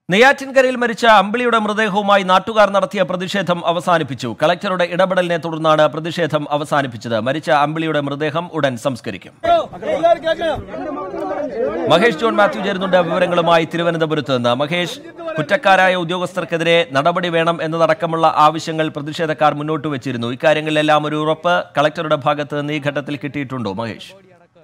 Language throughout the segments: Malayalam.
നെയ്യാറ്റിൻകരയിൽ മരിച്ച അമ്പിളിയുടെ മൃതദേഹവുമായി നാട്ടുകാർ നടത്തിയ പ്രതിഷേധം അവസാനിപ്പിച്ചു കളക്ടറുടെ ഇടപെടലിനെ തുടർന്നാണ് പ്രതിഷേധം അവസാനിപ്പിച്ചത് മരിച്ച അമ്പിളിയുടെ മൃതദേഹം ഉടൻ സംസ്കരിക്കും മഹേഷ് ജോൺ മാത്യു ചേരുന്നുണ്ട് വിവരങ്ങളുമായി തിരുവനന്തപുരത്ത് നിന്ന് മഹേഷ് കുറ്റക്കാരായ ഉദ്യോഗസ്ഥർക്കെതിരെ നടപടി വേണം എന്നതടക്കമുള്ള ആവശ്യങ്ങൾ പ്രതിഷേധക്കാർ മുന്നോട്ട് വെച്ചിരുന്നു ഇക്കാര്യങ്ങളിലെല്ലാം ഒരു ഉറപ്പ് കളക്ടറുടെ ഭാഗത്ത് നിന്ന് ഈ ഘട്ടത്തിൽ കിട്ടിയിട്ടുണ്ടോ മഹേഷ്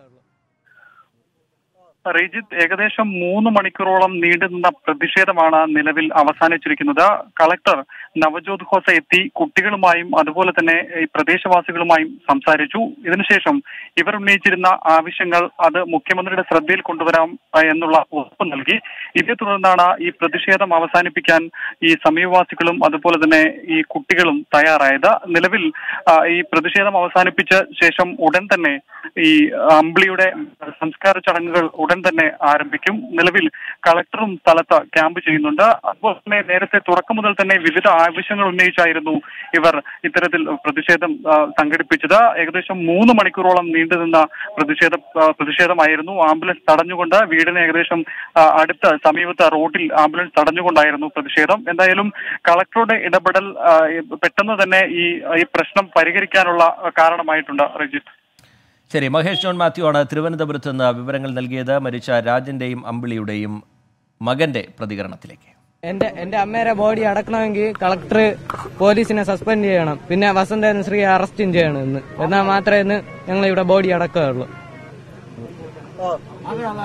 റീജിത്ത് ഏകദേശം മൂന്ന് മണിക്കൂറോളം നീണ്ടുനിന്ന പ്രതിഷേധമാണ് നിലവിൽ അവസാനിച്ചിരിക്കുന്നത് കളക്ടർ നവജോത് ഖോസ എത്തി കുട്ടികളുമായും അതുപോലെ തന്നെ ഈ പ്രദേശവാസികളുമായും സംസാരിച്ചു ഇതിനുശേഷം ഇവർ ഉന്നയിച്ചിരുന്ന ആവശ്യങ്ങൾ അത് മുഖ്യമന്ത്രിയുടെ ശ്രദ്ധയിൽ കൊണ്ടുവരാം ആ, എന്നുള്ള ഉറപ്പ് നൽകി ഇതേ തുടർന്നാണ് ഈ പ്രതിഷേധം അവസാനിപ്പിക്കാൻ ഈ സമീപവാസികളും അതുപോലെ തന്നെ ഈ കുട്ടികളും തയ്യാറായത് നിലവിൽ ആ, ഈ പ്രതിഷേധം അവസാനിപ്പിച്ച ശേഷം ഉടൻ തന്നെ ഈ അമ്പിളിയുടെ സംസ്കാര ചടങ്ങുകൾ ഉടൻ തന്നെ ആരംഭിക്കും നിലവിൽ കളക്ടറും സ്ഥലത്ത് ക്യാമ്പ് ചെയ്യുന്നുണ്ട് അതുപോലെ തന്നെ നേരത്തെ തുടക്കം മുതൽ തന്നെ വിവിധ ആവശ്യങ്ങൾ ഉന്നയിച്ചായിരുന്നു ഇവർ ഇത്തരത്തിൽ പ്രതിഷേധം ആ, സംഘടിപ്പിച്ചത് ഏകദേശം മൂന്ന് മണിക്കൂറോളം നീണ്ടുനിന്ന പ്രതിഷേധ ആ, പ്രതിഷേധമായിരുന്നു ആംബുലൻസ് തടഞ്ഞുകൊണ്ട് വീടിന് ഏകദേശം ആ, അടുത്ത സമീപത്ത് റോഡിൽ ആംബുലൻസ് തടഞ്ഞുകൊണ്ടായിരുന്നു പ്രതിഷേധം എന്തായാലും കളക്ടറുടെ ഇടപെടൽ ആ, പെട്ടെന്ന് തന്നെ ഈ ഈ പ്രശ്നം പരിഹരിക്കാനുള്ള കാരണമായിട്ടുണ്ട് റജിത്ത് ശരി മഹേഷ് ജോൺ മാത്യു ആണ് തിരുവനന്തപുരത്ത് നിന്ന് വിവരങ്ങൾ നൽകിയത് മരിച്ച രാജന്റെയും അമ്പിളിയുടെയും മകന്റെ പ്രതികരണത്തിലേക്ക് എന്റെ എന്റെ അമ്മേരെ ബോഡി അടക്കണമെങ്കിൽ കളക്ടർ പോലീസിനെ സസ്പെൻഡ് ചെയ്യണം പിന്നെ വസന്തൻ ശ്രീ അറസ്റ്റും ചെയ്യണം ഇന്ന് എന്നാൽ മാത്രമേ ഇന്ന് ഞങ്ങൾ ഇവിടെ ബോഡി അടക്കുകയുള്ളൂ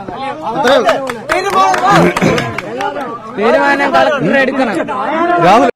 തീരുമാനം കളക്ടർ എടുക്കണം